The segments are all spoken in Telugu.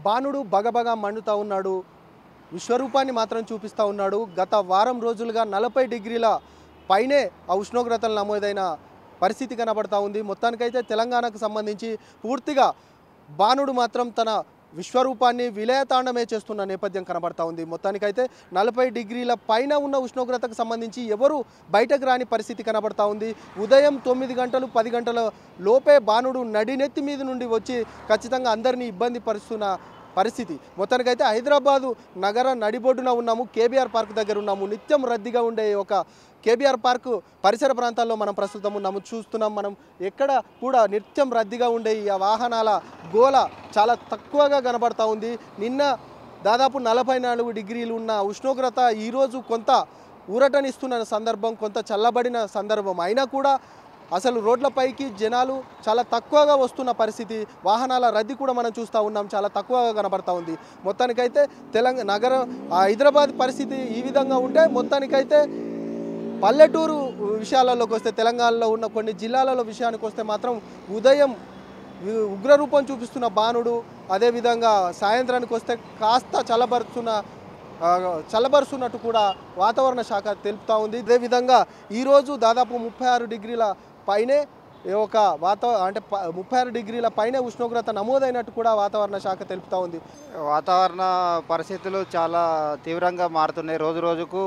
బాణుడు బగబగ మండుతా ఉన్నాడు విశ్వరూపాన్ని మాత్రం చూపిస్తూ ఉన్నాడు గత వారం రోజులుగా నలభై డిగ్రీల పైనే ఆ ఉష్ణోగ్రతలు నమోదైన పరిస్థితి కనబడతా ఉంది మొత్తానికైతే తెలంగాణకు సంబంధించి పూర్తిగా బాణుడు మాత్రం తన విశ్వరూపాన్ని విలయతాండమే చేస్తున్న నేపథ్యం కనబడతా ఉంది మొత్తానికైతే నలభై డిగ్రీల పైన ఉన్న ఉష్ణోగ్రతకు సంబంధించి ఎవరు బయటకు రాని పరిస్థితి కనబడతా ఉంది ఉదయం తొమ్మిది గంటలు పది గంటల లోపే బాణుడు నడినెత్తి మీద నుండి వచ్చి ఖచ్చితంగా అందరినీ ఇబ్బంది పరుస్తున్న పరిస్థితి మొత్తానికైతే హైదరాబాదు నగర నడిబొడ్డున ఉన్నాము కేబీఆర్ పార్క్ దగ్గర ఉన్నాము నిత్యం రద్దీగా ఉండే ఒక కేబీఆర్ పార్క్ పరిసర ప్రాంతాల్లో మనం ప్రస్తుతం ఉన్నాము చూస్తున్నాం మనం ఎక్కడ కూడా నిత్యం రద్దీగా ఉండే ఈ వాహనాల గోల చాలా తక్కువగా కనబడతా ఉంది నిన్న దాదాపు నలభై నాలుగు డిగ్రీలు ఉన్న ఉష్ణోగ్రత ఈరోజు కొంత ఊరటనిస్తున్న సందర్భం కొంత చల్లబడిన సందర్భం అయినా కూడా అసలు రోడ్లపైకి జనాలు చాలా తక్కువగా వస్తున్న పరిస్థితి వాహనాల రద్దీ కూడా మనం చూస్తూ ఉన్నాం చాలా తక్కువగా కనబడతా ఉంది మొత్తానికైతే తెలంగాణ నగరం ఆ హైదరాబాద్ పరిస్థితి ఈ విధంగా ఉంటే మొత్తానికైతే పల్లెటూరు విషయాలలోకి వస్తే తెలంగాణలో ఉన్న కొన్ని జిల్లాలలో విషయానికి వస్తే మాత్రం ఉదయం ఉ- ఉగ్రరూపం చూపిస్తున్న బాణుడు అదేవిధంగా సాయంత్రానికి వస్తే కాస్త చల్లబరుస్తున్న ఆ, చల్లబరుస్తున్నట్టు కూడా వాతావరణ శాఖ తెలుపుతా ఉంది అదేవిధంగా ఈరోజు దాదాపు ముప్పై ఆరు డిగ్రీల పైనే ఈ ఒక వాత అంటే ప- ముప్పై ఆరు డిగ్రీల పైనే ఉష్ణోగ్రత నమోదైనట్టు కూడా వాతావరణ శాఖ తెలుపుతా ఉంది వాతావరణ పరిస్థితులు చాలా తీవ్రంగా మారుతున్నాయి రోజు రోజుకు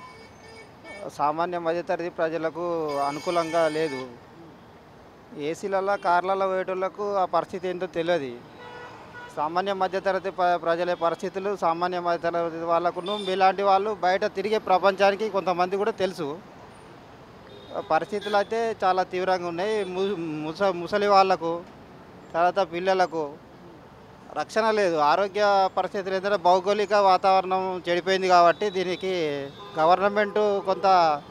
సామాన్య మధ్యతరగతి ప్రజలకు అనుకూలంగా లేదు ఏసీలలో కార్లలో పోయేటోళ్ళకు ఆ పరిస్థితి ఏంటో తెలియదు సామాన్య మధ్యతరగతి ప్ర- ప్రజల పరిస్థితులు సామాన్య మధ్యతరగతి వాళ్ళకును మీలాంటి వాళ్ళు బయట తిరిగే ప్రపంచానికి కొంతమంది కూడా తెలుసు ఆ పరిస్థితులు అయితే చాలా తీవ్రంగా ఉన్నాయి ము- ముస ముసలి వాళ్ళకు తర్వాత పిల్లలకు రక్షణ లేదు ఆరోగ్య పరిస్థితులు ఏంటంటే భౌగోళిక వాతావరణం చెడిపోయింది కాబట్టి దీనికి గవర్నమెంట్ కొంత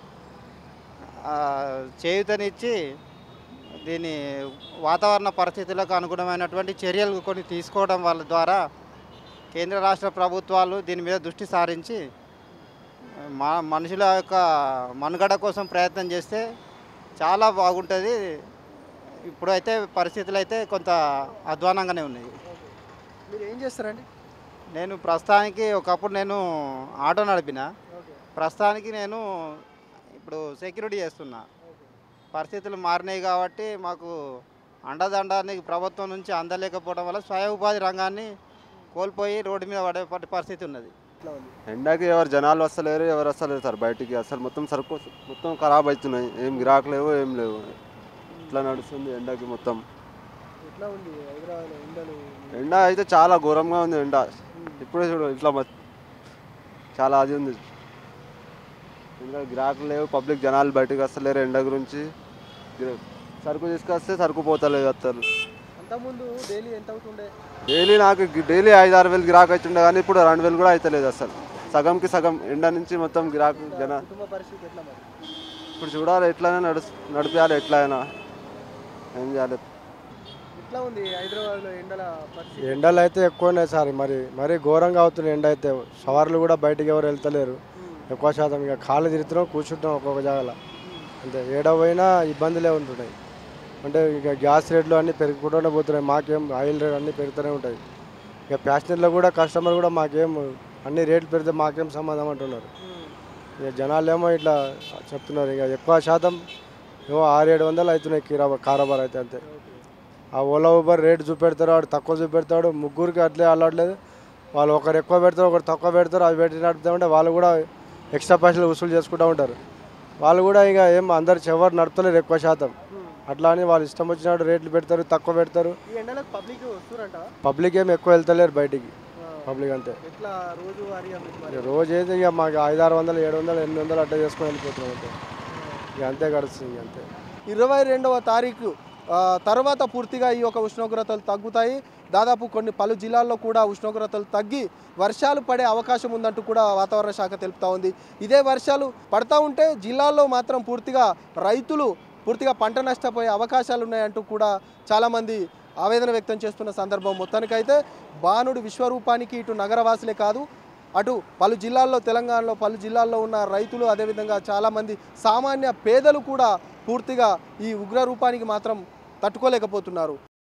ఆ, చేయూతనిచ్చి దీని వాతావరణ పరిస్థితులకు అనుగుణమైనటువంటి చర్యలు కొన్ని తీసుకోవడం వాళ్ళ ద్వారా కేంద్ర రాష్ట్ర ప్రభుత్వాలు దీని మీద దృష్టి సారించి మా మనుషుల యొక్క మనుగడ కోసం ప్రయత్నం చేస్తే చాలా బాగుంటుంది ఇప్పుడైతే పరిస్థితులు అయితే కొంత అధ్వానంగానే ఉన్నాయి మీరు ఏం చేస్తారండి నేను ప్రస్తుతానికి ఒకప్పుడు నేను ఆటో నడిపిన ప్రస్తుతానికి నేను ఇప్పుడు సెక్యూరిటీ చేస్తున్నా పరిస్థితులు మారినాయి కాబట్టి మాకు అండదండానికి ప్రభుత్వం నుంచి అందలేకపోవడం వల్ల స్వయం ఉపాధి రంగాన్ని కోల్పోయి రోడ్డు మీద పడే పడే పరిస్థితి ఉన్నది ఇట్లా ఉంది ఎండకి ఎవరు జనాలు వస్తలేరు ఎవరు వస్తలేరు సార్ బయటికి అసలు మొత్తం సరుకు మొత్తం ఖరాబ్ అవుతున్నాయి ఏం గిరాకు లేవు ఏం లేవు ఇట్లా నడుస్తుంది ఎండకి మొత్తం ఎట్లా ఉంది హైదరాబాద్లో ఎండలు ఎండ అయితే చాలా ఘోరంగా ఉంది ఎండ ఇప్పుడే చూడు ఇట్లా మొ- చాలా అది ఉంది ఇంకా గిరాకులు లేవు పబ్లిక్ జనాలు బయటకు వస్తలేరు ఎండ గురించి గిర- సరుకు తీసుకొస్తే సరుకు పోతలేదు అత్తలు అంతకుముందు డైలీ ఎంత అవుతుండే డైలీ నాకు గి- డైలీ ఐదు ఆరు వేలు గిరాకు అవుతుండే కానీ ఇప్పుడు రెండు వేలు కూడా అవుతలేదు అసలు సగంకి సగం ఎండ నుంచి మొత్తం గిరాకు జన కుటుంబ పరిస్థితి ఎట్లా మరి ఇప్పుడు చూడాలి ఎట్లయినా నడు నడిపించాలి ఎట్లయినా ఏం చేయాలి ఎట్లా ఉంది హైదరాబాద్లో ఎండల పరిస్థితి ఎండలు అయితే ఎక్కువ ఉన్నాయి సార్ మరి మరీ ఘోరంగా అవుతుంది ఎండ అయితే సవార్లు కూడా బయటికి ఎవరు వెళ్తలేరు ఎక్కువ శాతం ఇక కాళ్ళు తిరుగుతున్నాం కూర్చుంటాం ఒక్కొక్క జాగాలో అంతే ఏడ పోయినా ఇబ్బందులే ఉంటున్నాయి అంటే ఇక గ్యాస్ రేట్లు అన్నీ పెరుగుకుంటూనే పోతున్నాయి మాకేం ఆయిల్ రేట్ అన్నీ పెరుగుతూనే ఉంటాయి ఇక ప్యాసింజర్లు కూడా కస్టమర్ కూడా మాకేం అన్ని రేట్లు పెరిగితే మాకేం సంబంధం అంటున్నారు ఇక జనాలు ఏమో ఇట్లా చెప్తున్నారు ఇక ఎక్కువ శాతం ఏమో ఆరు ఏడు వందలు అవుతున్నాయి కిరా కారోబార్ అయితే అంతే ఆ ఓలా ఊబర్ రేట్ చూపెడతారు వాడు తక్కువ చూపెడతాడు ముగ్గురికి అట్లే అలవట్లేదు వాళ్ళు ఒకరు ఎక్కువ పెడతారు ఒకరు తక్కువ పెడతారు అవి పెట్టి నడుపుతామంటే వాళ్ళు కూడా ఎక్స్ట్రా పైసలు వసూలు చేసుకుంటూ ఉంటారు వాళ్ళు కూడా ఇక ఏం అందరు ఎవరు నడుపుతలేరు ఎక్కువ శాతం అట్లా అని వాళ్ళు ఇష్టం వచ్చినట్టు రేట్లు పెడతారు తక్కువ పెడతారు ఈ ఎండలకు పబ్లిక్ వస్తురంట పబ్లిక్ ఏం ఎక్కువ వెళ్తలేరు బయటికి పబ్లిక్ అంతే ఎట్లా రోజు వారీగా మీకు మరి ఇక రోజు అయితే ఇక మాకు ఐదు ఆరు వందలు ఏడు వందలు ఎనిమిది వందలు అట్లా చేసుకొని వెళ్ళిపోతున్నాం అంతే ఇక అంతే గడుస్తుంది ఇక అంతే ఇరవై రెండవ తారీఖు ఆ, తర్వాత పూర్తిగా ఈ యొక్క ఉష్ణోగ్రతలు తగ్గుతాయి దాదాపు కొన్ని పలు జిల్లాల్లో కూడా ఉష్ణోగ్రతలు తగ్గి వర్షాలు పడే అవకాశం ఉందంటూ కూడా వాతావరణ శాఖ తెలుపుతా ఉంది ఇదే వర్షాలు పడతా ఉంటే జిల్లాల్లో మాత్రం పూర్తిగా రైతులు పూర్తిగా పంట నష్టపోయే అవకాశాలు ఉన్నాయంటూ కూడా చాలామంది ఆవేదన వ్యక్తం చేస్తున్న సందర్భం మొత్తానికైతే బాణుడు విశ్వరూపానికి ఇటు నగరవాసులే కాదు అటు పలు జిల్లాల్లో తెలంగాణలో పలు జిల్లాల్లో ఉన్న రైతులు అదేవిధంగా చాలామంది సామాన్య పేదలు కూడా పూర్తిగా ఈ ఉగ్ర రూపానికి మాత్రం తట్టుకోలేకపోతున్నారు